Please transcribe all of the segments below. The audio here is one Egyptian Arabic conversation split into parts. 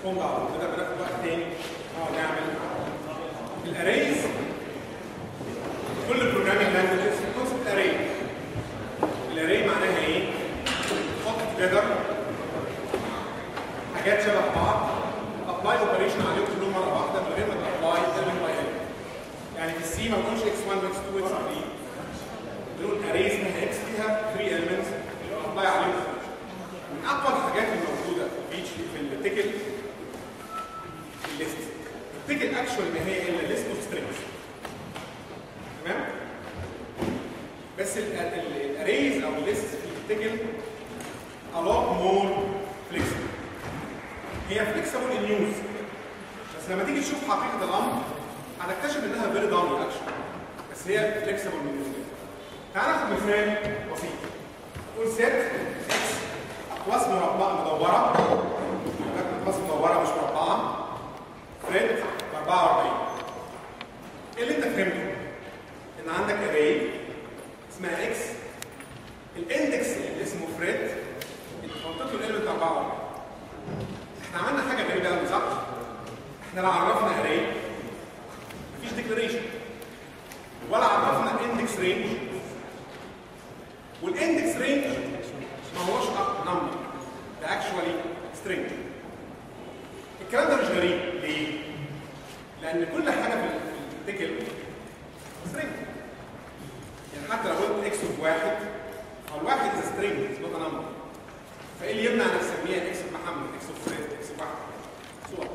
فوق بعض كده بناخد وقت تاني نقعد نعمل الاريز كل البروجرامينج لانجوجز كونسبت اري الاري معناها ايه؟ تحط توجذر حاجات شبه بعض ابلاي اوبريشن عليهم كلهم مره واحده من غير ما تابلاي element باي element يعني في السي ما بقولش اكس 1 واكس 2 واكس 3 دول اري اسمها اكس فيها 3 elements ابلاي عليهم من اقوى الحاجات الموجوده في البيتش في التيكل الليست التيكل اكشوال ما هي الا ليست اوف سترينجز تمام بس الاريز او الليست في التيكل a lot more flexible هي flexible in use بس لما تيجي تشوف حقيقه الامر هتكتشف انها very dummy actually بس هي flexible من use تعال ناخد مثال بسيط نقول set x اقواس مربعه مدوره اقواس مدوره مش مربعه فريد 44 ايه اللي انت فهمته؟ ان عندك array اسمها x الاندكس اللي اسمه فريد انت حطيت له الاليمنت 44 احنا عملنا حاجه غريبه قوي صح؟ احنا لا عرفنا array مفيش ديكلاريشن ولا عرفنا اندكس رينج والاندكس رينج ما هوش نمبر ده اكشوالي سترينج الكلام ده مش غريب ليه؟ لان كل حاجه في التيكل سترينج يعني حتى لو قلت اكس اوف واحد او الواحد از سترينج نوت نمبر فايه اللي يمنع انك تسميها اكس اوف محمد اكس اوف فريد اكس اوف واحد صور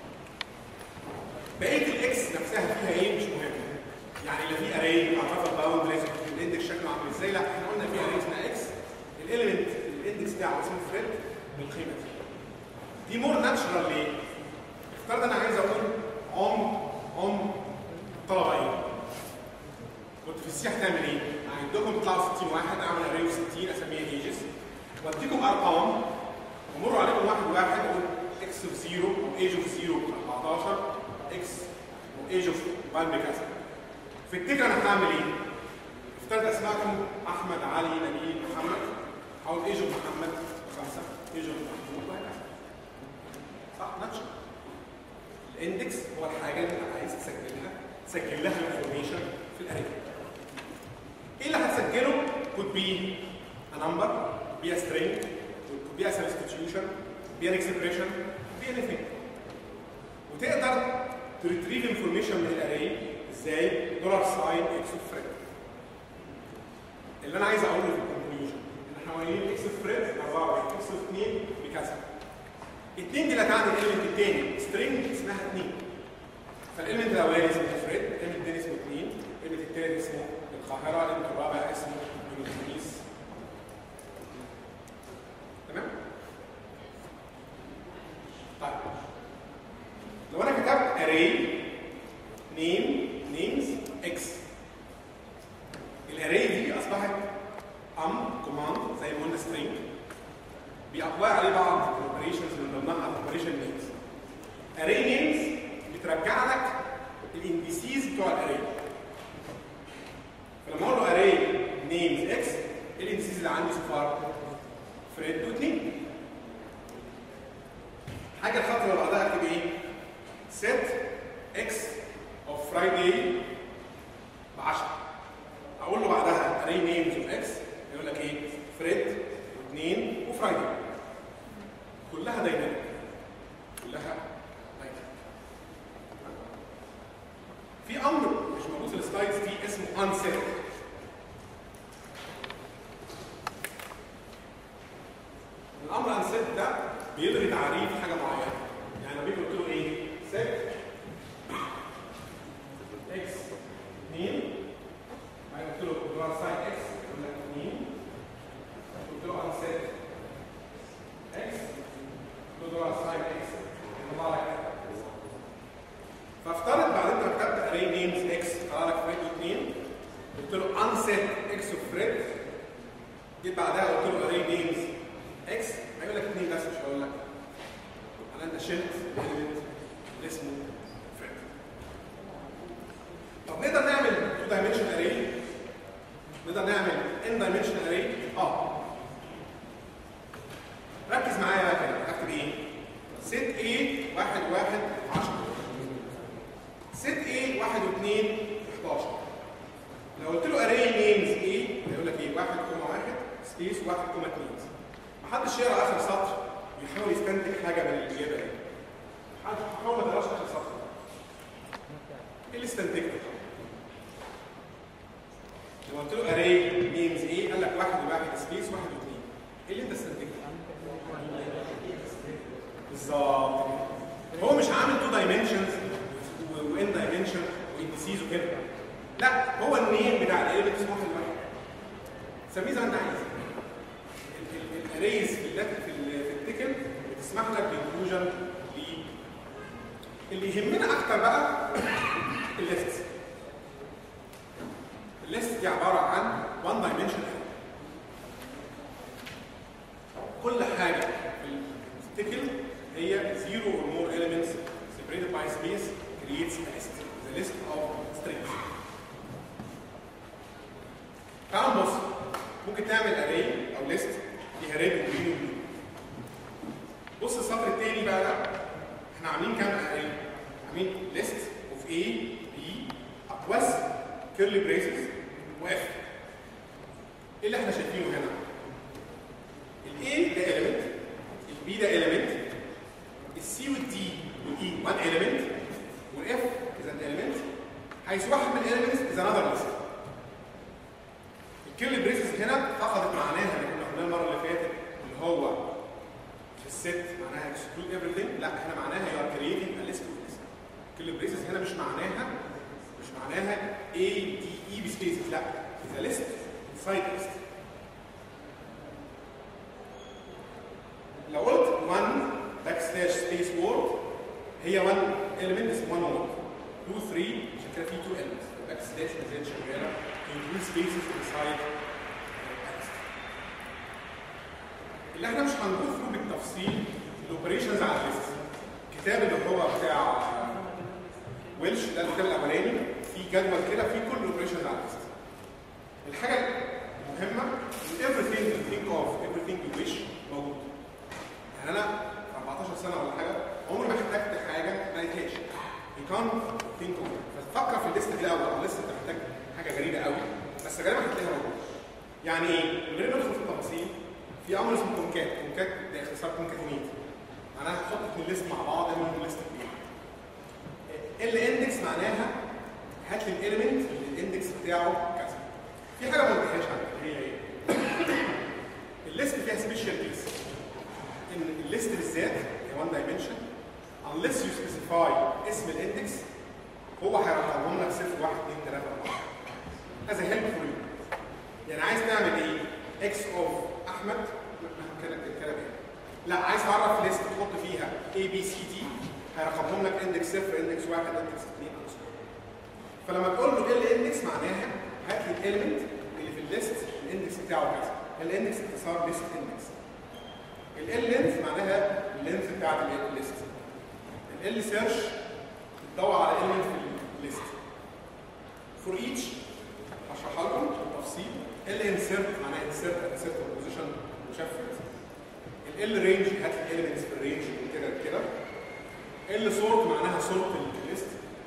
بقيه الاكس نفسها فيها ايه مش مهم يعني لا في اري عرفها باوندريز الاندكس شكله عامل ازاي لا احنا قلنا في اري اسمها اكس الاليمنت الاندكس بتاعه اسمه فريد بالقيمه دي دي مور ناتشرال ليه؟ افترض انا عايز اقول ام ام طلبه ايه؟ كنت في السياح تعمل ايه؟ عندكم تطلعوا 60 واحد اعمل اري 60 اسميها ايجز واديكم ارقام ومر عليكم واحد واحد اقول اكس اوف 0 او ايج اوف 0 14 اكس وايج اوف بالم كذا في التكر انا هعمل ايه؟ افترض اسمائكم احمد علي نبيل محمد او ايج اوف محمد خمسه ايج اوف محمود وهكذا صح ناتشر الاندكس هو الحاجه اللي انت عايز تسجلها تسجل لها انفورميشن في الاري ايه اللي هتسجله could be a number be a string could be a substitution be an expression be anything وتقدر تريتريف انفورميشن من الاري ازاي دولار ساين اكس اوف فريد اللي انا عايز اقوله في الكونكلوجن ان احنا قايلين اكس اوف فريد 44 اكس اوف 2 بكذا 2 دي لا تعني الاليمنت الثاني سترينج اسمها 2 فالاليمنت الاولاني اسمه فريد الاليمنت الثاني اسمه 2 الاليمنت الثالث اسمه القاهره الاليمنت الرابع اسمه يونس تمام طيب لو انا كتبت array name names x الاري دي اصبحت ام كوماند زي ما قلنا string بيقوى عليه بعض الاوبريشنز من ضمنها الاوبريشن نيمز array names بترجع لك الانديسيز بتوع الاري فلما اقول له array names x الانديسيز اللي عندي صفار فريد واثنين حاجه الخطوه اللي بعدها اكتب ايه؟ set x of Friday ب 10 اقول له بعدها array names of x يقول لك ايه؟ فريد واثنين وفرايدي كلها دايناميك كلها دايناميك في امر مش موجود في السلايدز دي اسمه unset الامر unset ده بيلغي تعريف حاجه معينه يعني لو جيت قلت له ايه؟ set x 2 بعدين قلت له دولار ساين x يقول لك 2 قلت له unset x قلت له دولار ساين x يطلع لك فافترض بعد انت كتبت array names x طلع لك فريد 2 قلت له unset x of فريد جيت بعدها قلت له array names x هيقول لك 2 بس مش هقول لك انا انت شلت element اللي اسمه فريد طب نقدر نعمل 2 dimension array نقدر نعمل n dimension array اه ركز معايا بقى كده هكتب ايه set a واحد 10 ست A واحد واثنين 11 لو قلت له array names A هيقول لك ايه 1 كوما 1 سبيس 1 كوما 2 محدش يقرا اخر سطر يحاول يستنتج حاجه من الاجابه دي حاول ما تقراش اخر سطر ايه اللي استنتجته؟ لو قلت له array names A قال لك 1 و1 سبيس 1 و2 ايه اللي انت استنتجته؟ بالظبط هو مش عامل تو دايمنشنز وان دايمنشن واندسيز وكده لا هو النيم بتاع الاليمنت اسمه واحد واحد سميه زي ما انت عايز الاريز في اللات في ال- في التكن بتسمح لك بالانكلوجن ل اللي يهمنا اكتر بقى الليست الليست دي عباره عن وان دايمنشن كل حاجه في التكل هي zero or more elements separated by space creates a list the list of strings تعال نبص ممكن تعمل array او list فيها red وجرين وبلو بص السطر الثاني بقى ده احنا عاملين كام array عاملين list of A B plus curly braces و F ايه اللي احنا شايفينه هنا ال A ده element ال B ده element السي والدي والاي وان element والاف is an element حيث واحد من elements is another list الكيرلي بريسز هنا فقدت معناها اللي كنا قلناه المره اللي فاتت اللي هو في الست معناها exclude everything لا احنا معناها you are creating a list of lists الكيرلي بريسز هنا مش معناها مش معناها A D E بسبيسز لا is a list inside a list لو قلت 1 باك سلاش سبيس وورد هي 1 element اسمه 1 وورد 2 3 عشان كده في 2 elements باك سلاش ما زالت شغاله include spaces inside اللي احنا مش هنقول ثرو بالتفصيل الاوبريشنز على الليست الكتاب اللي هو بتاع ويلش ده الكتاب الاولاني في جدول كده فيه كل الاوبريشنز على الليست الحاجه المهمه ان everything you think of everything you wish موجود يعني انا في 14 سنه ولا حاجه عمري ما احتجت حاجه ما لقيتهاش you can't think of it فتفكر في الليست دي الاول الليست انت محتاج حاجه غريبه قوي بس غالبا هتلاقيها موجوده يعني ايه؟ من غير ما ندخل في التفاصيل في امر اسمه كونكات كونكات ده اختصار كونكاتينيت معناها تحط اثنين ليست مع بعض اعمل ليست كبيره ال اندكس معناها هات لي الاليمنت اللي الاندكس بتاعه كذا في حاجه ما قلتهاش عنها هي ايه؟ الليست فيها سبيشال كيس ان الليست بالذات هي 1 دايمنشن unless you specify اسم الاندكس هو هيرقمهم لك 0 1 2 3 4 as a help for you يعني عايز تعمل ايه؟ x of احمد كلام الكلام ايه؟ لا عايز تعرف ليست تحط فيها a b c d هيرقمهم لك اندكس 0 اندكس 1 اندكس 2 اندكس فلما تقول له ايه الاندكس معناها هات لي الاليمنت اللي في الليست الاندكس بتاعه كذا الاندكس اختصار ليست اندكس ال لينث معناها اللينث بتاعت الليست ال سيرش بتدور على element في الليست فور ايتش هشرحها لكم بالتفصيل ال انسيرت معناها انسيرت انسيرت بوزيشن مشفت ال رينج هات الاليمنتس في الرينج من كده لكده ال سورت معناها سورت الليست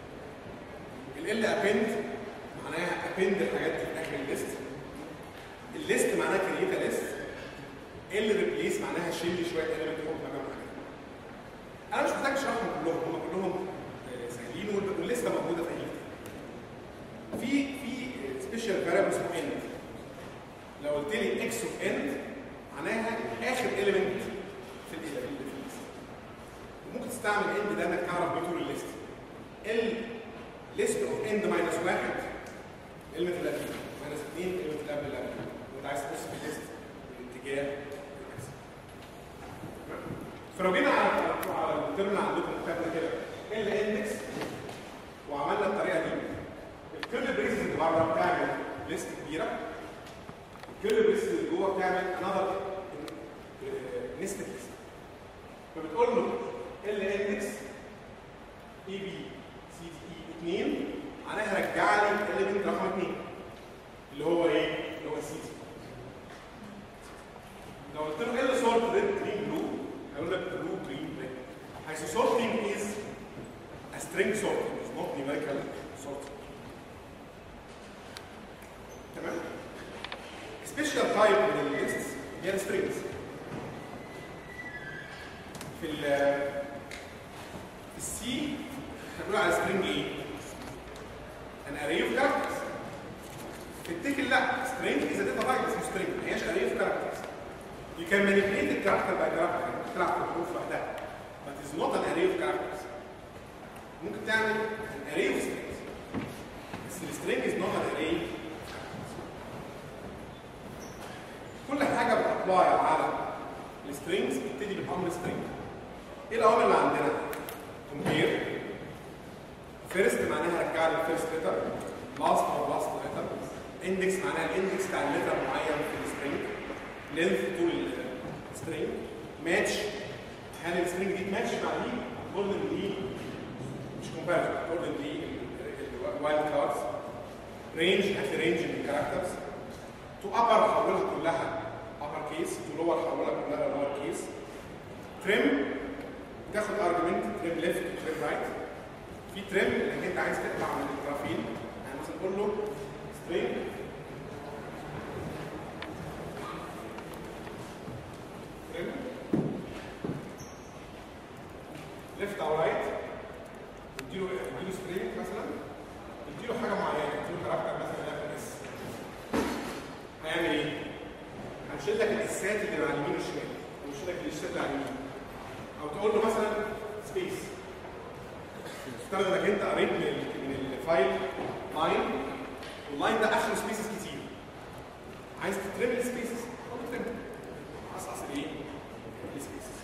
ال ابند معناها ابند الحاجات دي في اخر الليست الليست معناها كرييت ليست ال ريبليس معناها شيل لي شويه اليمنت تحط مكانهم حاجه انا مش محتاج اشرحهم كلهم هم كلهم آه، سهلين وال- والليسته موجوده في اي كتاب في في سبيشال فاريبل اسمه اند لو قلت لي اكس اوف اند معناها اخر اليمنت في ال في الليست وممكن تستعمل اند ده انك تعرف بيه طول الليست ال ليست اوف اند ماينس واحد اليمنت اللي قبليه ماينس اثنين اليمنت اللي قبل اللي قبليه وانت عايز تبص في الليست الاتجاه العكسي. فلو جينا على على الترمينال عندكم كتبنا كده ال اندكس وعملنا الطريقه دي الكيرل بريسز اللي بره بتعمل ليست كبيره الكيرل بريسز اللي جوه بتعمل انذر نستد ليست فبتقول له ال اندكس اي بي سي دي اي 2 معناها رجع لي الاليمنت رقم 2 اللي هو ايه؟ اللي هو السي دي لو قلت له ايه اللي سورت ريد جرين بلو هيقول لك بلو جرين ريد حيث sorting is string sorting is not numerical sorting تمام سبيشال تايب من الليست هي السترينجز في ال في السي هنقول على string ايه؟ an array of characters في التكل لا string is a data type اسمه string ما هياش array of characters you can manipulate the character by character يعني تلعب في الحروف لوحدها but it's not an array of characters ممكن تعمل an array of strings بس السترينج is not an array كل حاجه بتابلاي على السترينجز بتبتدي بالامر سترينج ايه الاوامر اللي عندنا؟ كومبير فيرست معناها رجع لي الفيرست ليتر لاست او لاست ليتر اندكس معناها الاندكس بتاع الليتر معين في السترينج لينث طول السترينج ماتش هل السترينج دي ماتش مع دي؟ تقول ان دي مش كومباريزون تقول ان دي الوايلد كاردز رينج هات لي رينج من الكاركترز تو ابر حولها كلها ابر كيس تو لور حولها كلها لور كيس تريم تاخد ارجمنت تريم ليفت وتريم رايت في تريم انك انت عايز تقطع من الطرفين يعني مثلا تقول له سترينج تريم ليفت او رايت اديله اديله سترينج مثلا اديله حاجه معينه اديله كاركتر مثلا ياخد اس هيعمل ايه؟ هنشيل لك الاسات اللي على اليمين والشمال ونشيل لك الاسات اللي على اليمين او تقول له مثلا سبيس افترض انك انت قريت من ال- من الفايل لاين واللاين ده اخره سبيسز كتير عايز تترم السبيسز او تترم اصعص الايه؟ السبيسز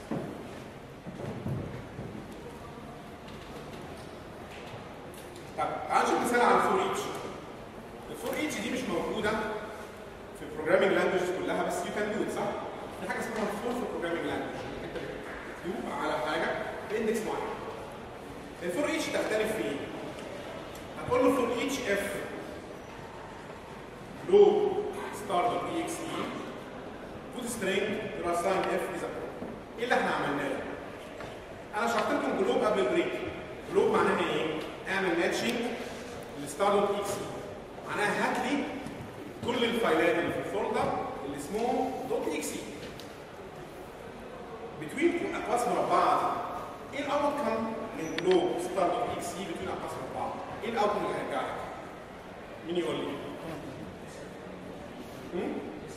طب تعال نشوف مثال على الفور ايتش الفور ايتش دي مش موجوده في البروجرامينج لانجوجز كلها بس يو كان دو ات صح؟ في حاجه اسمها فور في البروجرامينج لانجوج انت بتدوب على حاجه باندكس معين الفور ايتش تختلف في ايه؟ هتقول له فور ايتش اف لو ستارت اي اكس اي put string your assign f is a ايه اللي احنا عملناه؟ انا شرحت لكم جلوب قبل البريك جلوب معناها ايه؟ اعمل ماتشنج لستارت اكس اي معناها هات لي كل الفايلات اللي في الفولدر اللي اسمهم دوت اكس اي بتوين اقواس مربعه دي ايه الاوت كم من جلوب ستارت اكس اي بتوين اقواس مربعه ايه الاوت اللي هيرجع لك مين يقول لي هم؟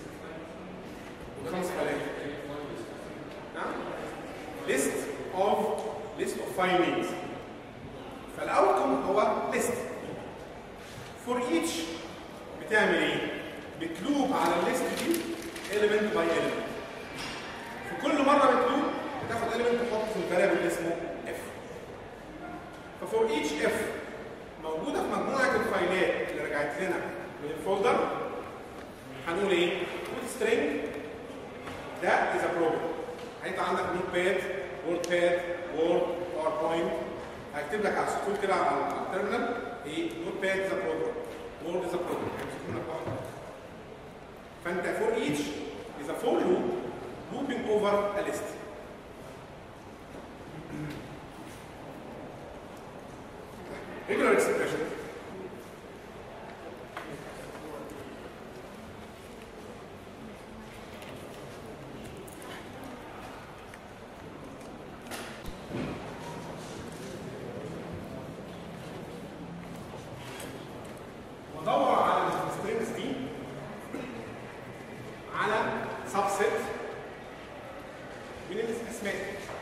خمس فايلات نعم list of list of file names فالاوتكم هو list for each بتعمل ايه؟ بتلوب على الليست دي element by element في كل مره بتلوب بتاخد element تحطه في الفاريبل اللي اسمه f ففور each f موجوده في مجموعه الفايلات اللي رجعت لنا من الفولدر هنقول ايه؟ put string ده is a program انت عندك نوت باد وورد باد وورد باوربوينت هكتب لك على السطور كده على على التيرمينال ايه نوت باد از بروجرام وورد از بروجرام هيمسكوا لك واحده فانت فور ايتش از ا فور لوب looping over a list regular expression وادور على السترينجز دي على سبسيت من الاسماء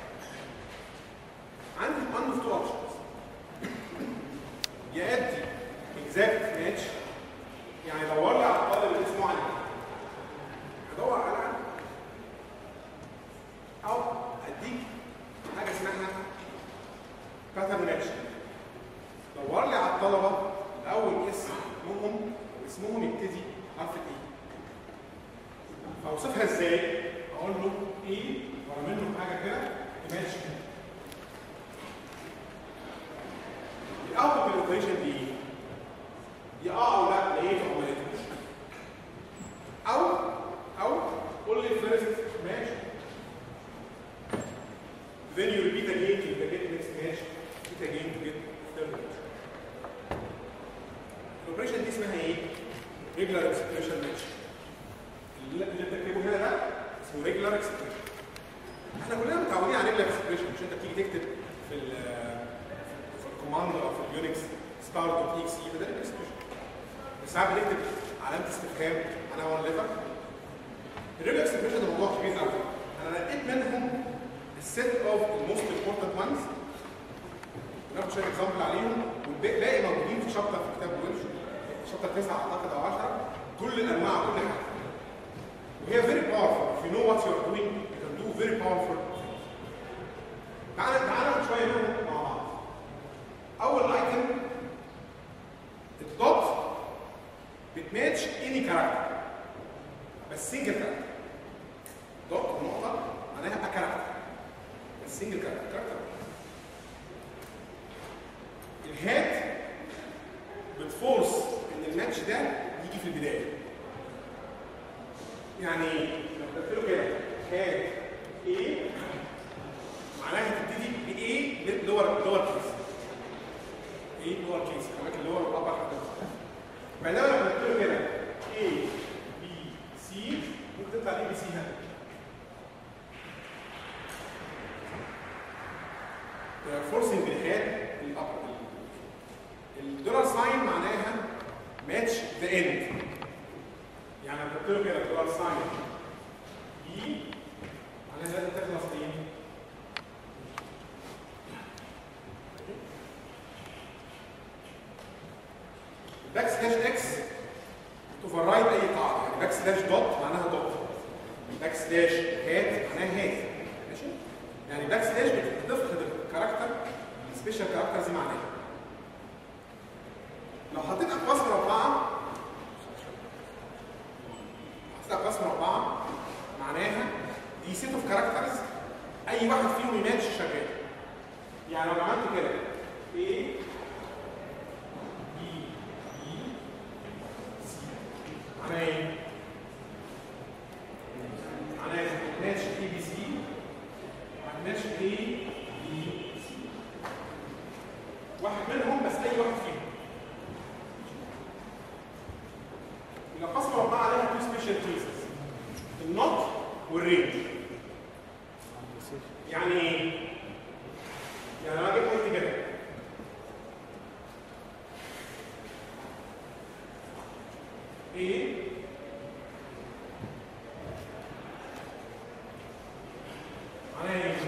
عندي one of two options يأدي exact match يعني دور لي على الطالب اللي اسمه علي ادور على علي او اديك حاجه اسمها pattern match دور لي على الطلبه الاول اسم منهم اسمهم يبتدي حرف الاي فاوصفها ازاي؟ اقول له ايه واعمل له حاجه كده تماتش كده الاوتبوت الاوبريشن دي ايه؟ دي اه او لا لقيته او ما لقيتوش او او قول لي فيرست ماتش then you repeat again to get next match repeat again to get في ال في الكوماند او في اليونكس ستار دوت اكس اي ده دايناميك اكسبريشن بس ساعات بنكتب علامه استفهام انا هو ليفر الريل اكسبريشن ده موضوع كبير قوي انا نقيت منهم السيت اوف الموست امبورتنت وانز ناخد شويه اكزامبل عليهم والباقي موجودين في شابتر في كتاب ويلش شابتر 9 اعتقد او 10 كل الانواع كل حاجه وهي very powerful if you know what you are doing you can do very powerful things تعالى تعالى شويه منهم مع بعض اول ايتم الدوت بتماتش اني كاركتر بس سنجل كاركتر دوت نقطه معناها كاركتر بس سنجل كاركتر كاركتر الهات بتفورس ان الماتش ده يجي في البدايه يعني لو كتبت له كده هات ايه معناها هتبتدي بايه لور لور كيس ايه لور كيس اماكن اللور والابر هتبقى بينما لو كتبت له كده A B C ممكن تطلع ايه بي سي هنا فورسنج الهاد الابر الدولار ساين معناها ماتش ذا اند يعني لو كتبت له كده دولار ساين بي معناها لازم تخلص ايه؟ باك سلاش اكس تفرايد اي قاعده يعني باك سلاش دوت معناها دوت باك سلاش هات معناها هات ماشي يعني باك سلاش بتفقد الكاركتر السبيشال كاركترز دي معناها لو حطيت اقواس مربعه حطيت اقواس مربعه معناها دي سيت اوف كاركترز اي واحد فيهم يماتش شغال يعني لو عملت كده A B B C معناها ايه؟ معناها ماتش A B C ماتش A B C واحد منهم بس اي واحد فيهم الأقواس مربعة عليها تو سبيشال كيسز النوت والرينج يعني ايه؟ يعني انا جيت قلت كده ايه معناها ايه؟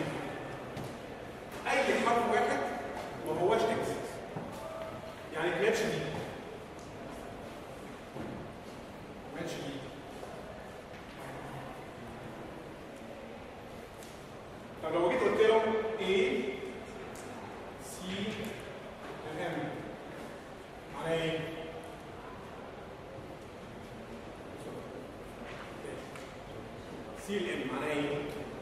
اي حرف واحد ما هواش اكس يعني كلاتش دي ماتش دي طب لو جيت قلت له A C M معناها ايه؟ سي ال ام معناها ايه؟